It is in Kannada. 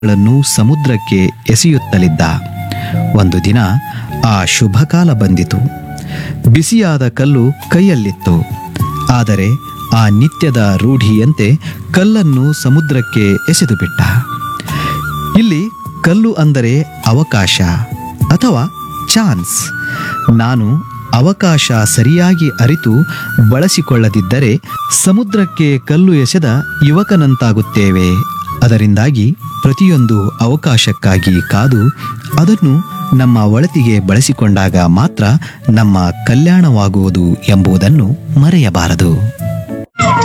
ಗಳನ್ನು ಸಮುದ್ರಕ್ಕೆ ಎಸೆಯುತ್ತಲಿದ್ದ ಒಂದು ದಿನ ಆ ಶುಭಕಾಲ ಬಂದಿತು ಬಿಸಿಯಾದ ಕಲ್ಲು ಕೈಯಲ್ಲಿತ್ತು ಆದರೆ ಆ ನಿತ್ಯದ ರೂಢಿಯಂತೆ ಕಲ್ಲನ್ನು ಸಮುದ್ರಕ್ಕೆ ಎಸೆದು ಬಿಟ್ಟ ಇಲ್ಲಿ ಕಲ್ಲು ಅಂದರೆ ಅವಕಾಶ ಅಥವಾ ಚಾನ್ಸ್ ನಾನು ಅವಕಾಶ ಸರಿಯಾಗಿ ಅರಿತು ಬಳಸಿಕೊಳ್ಳದಿದ್ದರೆ ಸಮುದ್ರಕ್ಕೆ ಕಲ್ಲು ಎಸೆದ ಯುವಕನಂತಾಗುತ್ತೇವೆ ಅದರಿಂದಾಗಿ ಪ್ರತಿಯೊಂದು ಅವಕಾಶಕ್ಕಾಗಿ ಕಾದು ಅದನ್ನು ನಮ್ಮ ಒಳತಿಗೆ ಬಳಸಿಕೊಂಡಾಗ ಮಾತ್ರ ನಮ್ಮ ಕಲ್ಯಾಣವಾಗುವುದು ಎಂಬುದನ್ನು ಮರೆಯಬಾರದು